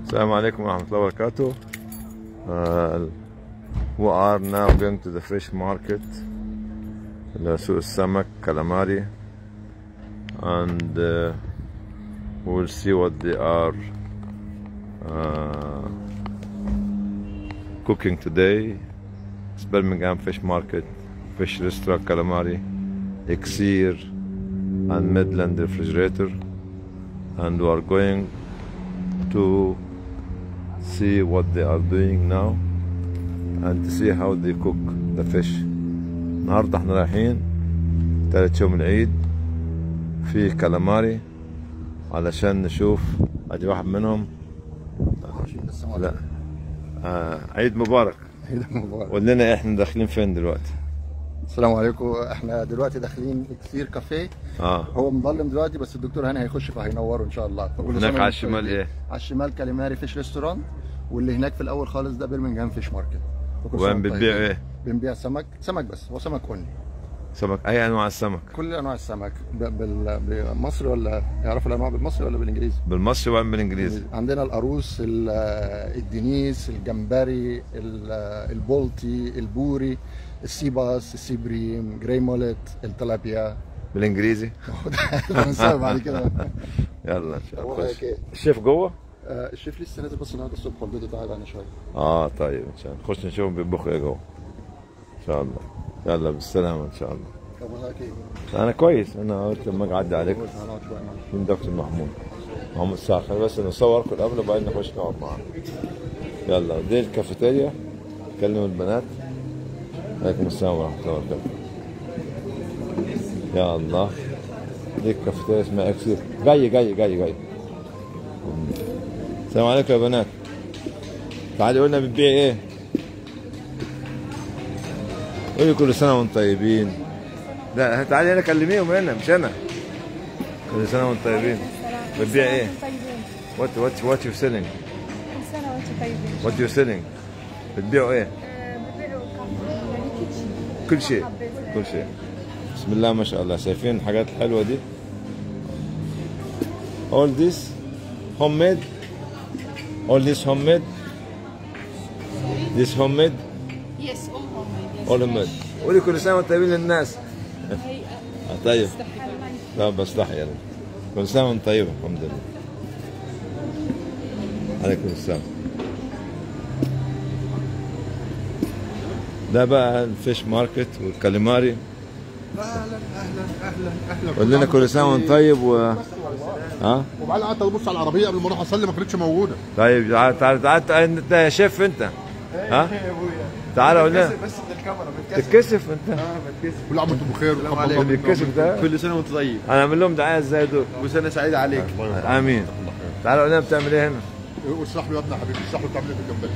السلام عليكم ورحمة الله وبركاته. Uh, we are now going to the fish market إلى سوق السمك calamari and uh, we'll see what they are uh, cooking today. It's Birmingham Fish Market, Fish Restaurant Calamari, Exir and Midland Refrigerator and we are going to see what they are doing now and to see how they cook the fish النهارده احنا رايحين تالت يوم العيد في كالاماري علشان نشوف ادي واحد منهم لا آه عيد مبارك قول لنا احنا داخلين فين دلوقتي السلام عليكم احنا دلوقتي داخلين اكسير كافيه اه هو مظلم دلوقتي بس الدكتور هاني هيخش فهينوره ان شاء الله فكل سنة هناك وانتم على الشمال طيبين. ايه على الشمال كاليماري فيش ريستورانت واللي هناك في الاول خالص ده بيرمنجهام فيش ماركت فكل سنة وين وانتم بتبيع طيبين. ايه بنبيع سمك سمك بس هو سمك اوني سمك اي انواع السمك كل انواع السمك ب- بال- بالمصري ولا يعرفوا الانواع بالمصري ولا بالانجليزي بالمصري وين بالانجليزي عندنا القاروص ال- الدنيس الجمبري ال- البولتي البوري السيباس السيبريم جراي مولت التلابيا بالانجليزي هنسوي بعد كده يلا ان شاء هو الله هيك إيه؟ الشيف جوه آه، الشيف لسه نازل بس النهارده الصبح والبيض اتقعد علينا شويه اه طيب ان شاء الله نخش نشوف بيطبخوا ايه جوه ان شاء الله يلا بالسلامه ان شاء الله طب هيك إيه؟ انا كويس انا قلت لما اعدي عليك هنقعد شويه معاه من دكتور محمود محمود ساعة خلينا بس نصوركم الأول وبعدين نخش نقعد معاهم يلا دي الكافيتيريا كلموا البنات عليكم السلام ورحمة الله وبركاته يا الله دي الكافيتيريا اسمها اكسير جاي جاي جاي جاي السلام عليكم يا بنات تعالي قلنا بتبيع ايه قولي كل سنة وانتم طيبين لا تعالي هنا كلميهم هنا مش انا كل سنة وانتم طيبين بتبيع ايه؟ طيبين What what what you selling? كل سنة وانتم طيبين What you selling? بتبيعوا ايه؟ آه، ببيعوا كافي يعني كل شيء كل شيء حبيت. كل شيء بسم الله ما شاء الله شايفين الحاجات الحلوة دي All this homemade All this homemade This homemade Yes, all homemade. Yes. All homemade قولي كل سنة وانتم طيبين للناس هي آه، طيب استحي لا بستحي انا كل سنة وانت طيبة الحمد لله عليكم السلام ده بقى الفيش ماركت والكاليماري اهلا اهلا اهلا اهلا قول لنا كل سنة وانت طيب و ها وبعدين قعدت ابص على العربيه قبل ما اروح اصلي ما كانتش موجوده طيب تعال تعال تعال تعال انت يا شيف انت ها تعال قول لنا بس من الكاميرا بتكسر تتكسف انت اه بتكسر كل عام وانتم بخير وتقبل عليكم. الله اللي منا بيتكسف ده كل سنه وانت طيب انا اعمل لهم دعايه ازاي دول وسنه سعيده عليك امين تعال قول لنا بتعمل ايه هنا ومنكم. واشرح له يا ابني يا حبيبي اشرح له بتعمل ايه في الجمبري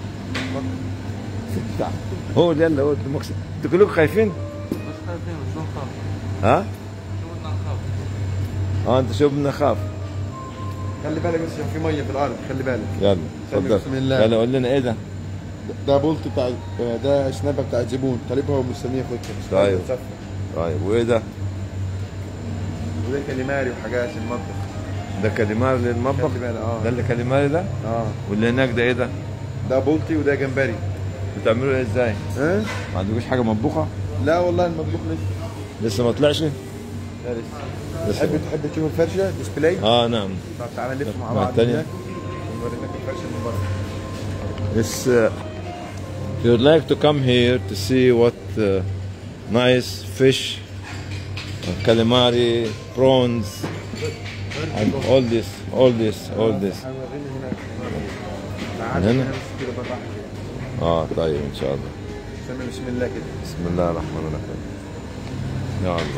هو ده يلا هو المكسب انتوا كلكم خايفين مش خايفين شو نخاف ها شو بدنا نخاف اه انت شو بدنا نخاف خلي بالك بس عشان في ميه في الارض خلي بالك يلا سمي تفضل بسم الله. يلا قول لنا ايه ده ده بولت بتاع ده سنابه بتاع زبون طالبها ومستنيه فوتها طيب. طيب وايه ده وده كاليماري وحاجات المطبخ ده كاليماري للمطبخ خلي بالك اه ده اللي كاليماري ده اه واللي هناك ده ايه ده ده بولتي وده جمبري بتعملوا ايه ازاي ها ما عندكوش حاجه مطبوخه لا والله المطبخ لسه لسه ما طلعش لا لسه لسه تحب تحب تشوف الفرشه ديسبلاي اه نعم طب تعالى نلف مع مع بعض التانية. هناك ونوري لك الفرشه من بره It's, uh, if you'd like to come here to see what uh, nice fish, uh, calamari, prawns, and all this, all this, all this. هنوريني هناك من تعالى هنا؟ هنا بس كده بالراحه كده اه طيب ان شاء الله سمي بسم الله كده بسم الله الرحمن الرحيم يا الله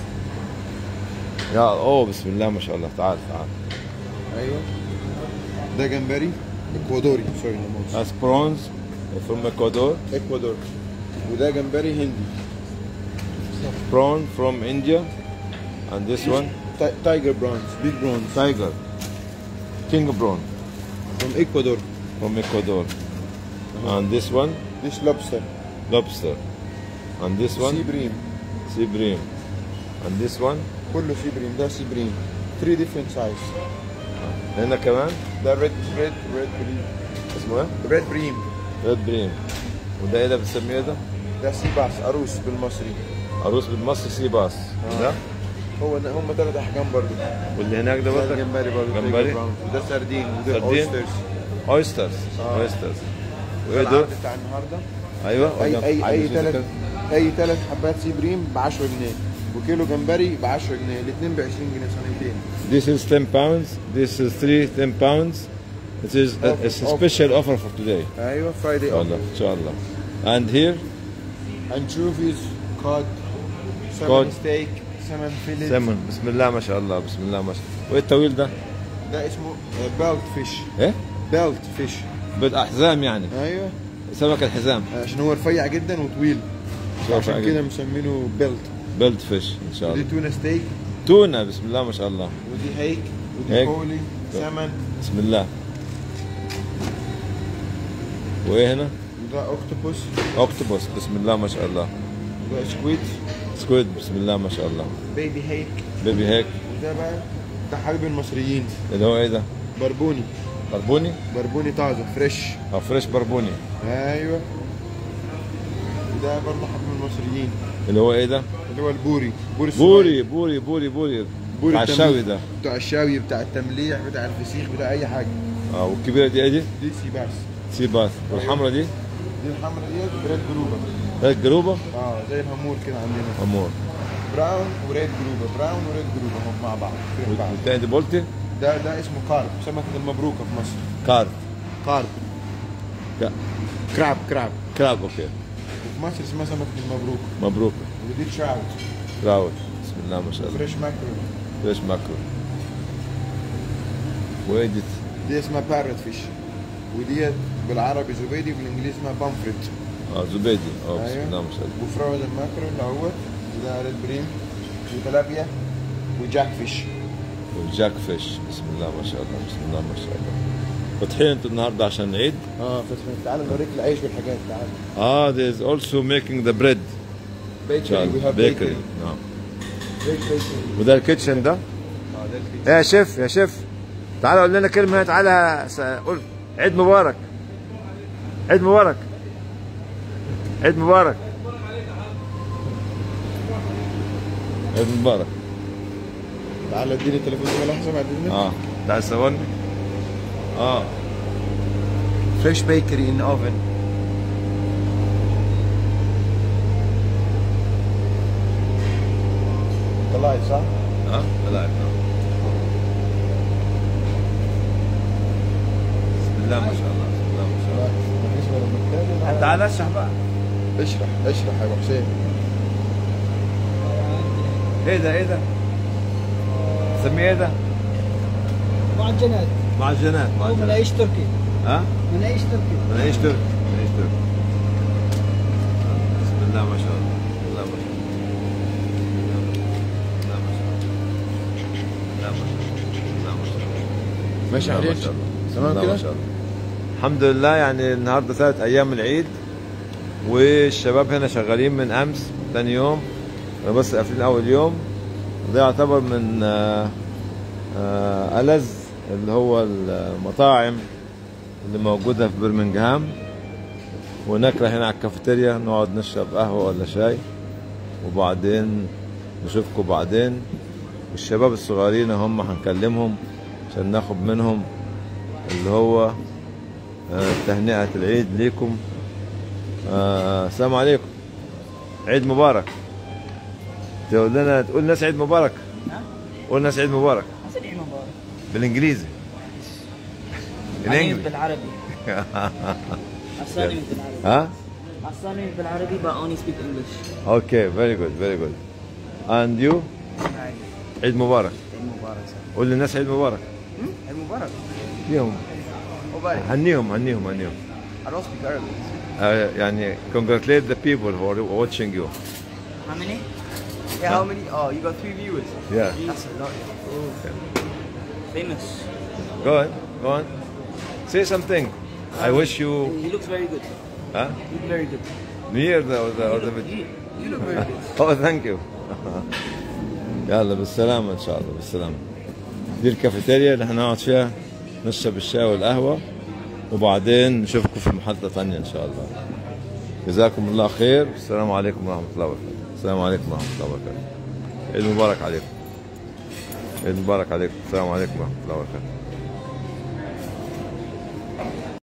يا اوه بسم الله ما شاء الله تعال تعال ايوه ده جمبري اكوادوري سوري That's prawns from Ecuador, اكوادور وده جمبري هندي prawn from India, and this one تاي- تايجر برونز بيج برونز tiger, king prawn from اكوادور from Ecuador, and this one This lobster lobster, and this one سي بريم sea bream, and this one كله سي بريم ده سي بريم 3 different size هنا كمان ده ريد ريد ريد بريم اسمه ايه؟ ريد بريم ريد بريم وده ايه ده بتسميه ده؟ ده سي باس عروس بالمصري عروس بالمصري سي باس ده هو ده هم ثلاث احجام برضه واللي هناك ده ده برضه جمبري برضه جمبري وده سردين وده سردين؟ اويسترز اويسترز آه. اويسترز ده وايه دول؟ العرض بتاع النهارده ايوه اي اي اي عايز ثلاث كده؟ اي ثلاث حبات سي بريم ب 10 جنيه وكيلو جمبري ب 10 جنيه الاثنين ب 20 جنيه صينيتين This is 10 pounds. This is 3 10 pounds. It is a, Offer, it's a offer. special offer for today. ايوه فرايداي إن شاء الله إن شاء الله. And here انشوفيز كود Cod. سمن ستيك سمن فيلت سمن بسم الله ما شاء الله بسم الله ما شاء الله. وايه الطويل ده؟ ده اسمه بيلت فيش ايه؟ بيلت فيش بيت احزام يعني ايوه سمك الحزام عشان هو رفيع جدا وطويل شوف عشان عجب. كده مسمينه بيلت بيلت فيش ان شاء ودي الله. تونه ستيك تونه بسم الله ما شاء الله. ودي هيك ودي هيك. كولي سمن بسم الله. وايه هنا؟ وده اوكتوبوس اوكتوبوس بسم الله ما شاء الله. وده سكويد سكويد بسم الله ما شاء الله. بيبي هيك بيبي هيك وده بقى ده حبيب المصريين اللي هو ايه ده؟ بربوني بربوني؟ بربوني طازه فريش او فريش بربوني ايوه وده برضه حبيب المصريين اللي هو ايه ده؟ اللي هو البوري بوري الصغير. بوري بوري بوري بوري بوري بتاع التمليح. الشاوي ده بتاع الشاوي بتاع التمليح بتاع الفسيخ بتاع اي حاجه اه والكبيره دي ايه دي؟ دي سي باس سي باث والحمراء دي دي الحمراء ديت ريد جروبه هيك جروبه اه زي الهامور كده عندنا امور براون وريد جروبه براون وريد جروبه هم مع بعض في بعض والتاني دي بولتي ده ده اسمه كارب سمكه المبروكه في مصر كارب كارب ك- كراب كراب كراب اوكي وفي مصر اسمها سمكه المبروك مبروك ودي تراوت راوت بسم الله ما شاء الله فريش ماكرو ليش ماكرو وايه دي دي اسمها بارت فيش وديت بالعربي زبيدي بالانجليزي اسمها بامفريت اه زبيدي اه بسم أيوة. الله ما شاء الله وفروزن ماكرو اللي هو وده ريد بريم وتلابيا وجاك فيش والجاك فيش بسم الله ما شاء الله بسم الله ما شاء الله فاتحين انتوا النهارده عشان العيد اه فتحين تعال نوريك العيش والحاجات تعال اه there is also making the bread ان شاء بيكري وي الله هاف بيكري بيكري نعم بيكري وده الكيتشن ده اه ده الكيتشن. ايه يا شيف يا شيف تعال قول لنا كلمه هنا تعالى س- قول عيد مبارك عيد مبارك عيد مبارك عيد مبارك تعال اديني التليفون ده لحظه بعد اذنك اه تعال صورني اه فريش بيكري ان اوفن انت لايف صح؟ اه لا بسم الله ما شاء الله بسم الله ما شاء الله بالنسبه للمكتبه تعال اشرح بقى اشرح اشرح يا ابو حسين ايه ده ايه ده سميه ايه ده معجنات معجنات هو معجنات مناقيش تركي ها مناقيش تركي مناقيش ترك مناقيش ترك بسم الله ما شاء الله بسم الله ما شاء الله بسم الله ما شاء الله بسم الله ما شاء الله بسم الله ما شاء الله بسم ماشي الله ما عليك شاء الله. بسم تمام الله ما كده؟ شاء الله. الحمد لله يعني النهارده ثلاث ايام العيد والشباب هنا شغالين من امس ثاني يوم أنا بس قافلين اول يوم ده يعتبر من آه، آه، ألذ اللي هو المطاعم اللي موجودة في برمنجهام وناكله هنا على الكافيتيريا نقعد نشرب قهوة ولا شاي وبعدين نشوفكم بعدين والشباب الصغيرين هم هنكلمهم عشان ناخد منهم اللي هو آه، تهنئة العيد ليكم آه، السلام عليكم عيد مبارك تقول لنا تقول الناس عيد مبارك قول الناس عيد مبارك عيد مبارك بالانجليزي In عليهم English. بالعربي عصاني بالعربي ها عصاني بالعربي but only speak English اوكي فيري جود فيري جود اند يو عيد مبارك عيد مبارك قول للناس عيد مبارك عيد مبارك فيهم هنيهم هنيهم هنيهم I don't speak Arabic آه، يعني congratulate the people who are watching you How many? Yeah, how many? Oh, you got three viewers. yeah That's a lot. Famous. go on go on say something I wish you He looks very good. huh? You look very good. New Year or the, or the You, you look very good. oh thank you يلا بالسلامة إن شاء الله بالسلامة دي الكافيتيريا اللي هنقعد فيها نشرب الشاي والقهوة وبعدين نشوفكم في محطة تانية إن شاء الله جزاكم الله خير السلام عليكم ورحمة الله وبركاته السلام عليكم ورحمة الله وبركاته عيد مبارك عليكم عيد مبارك عليكم السلام عليكم ورحمة الله وبركاته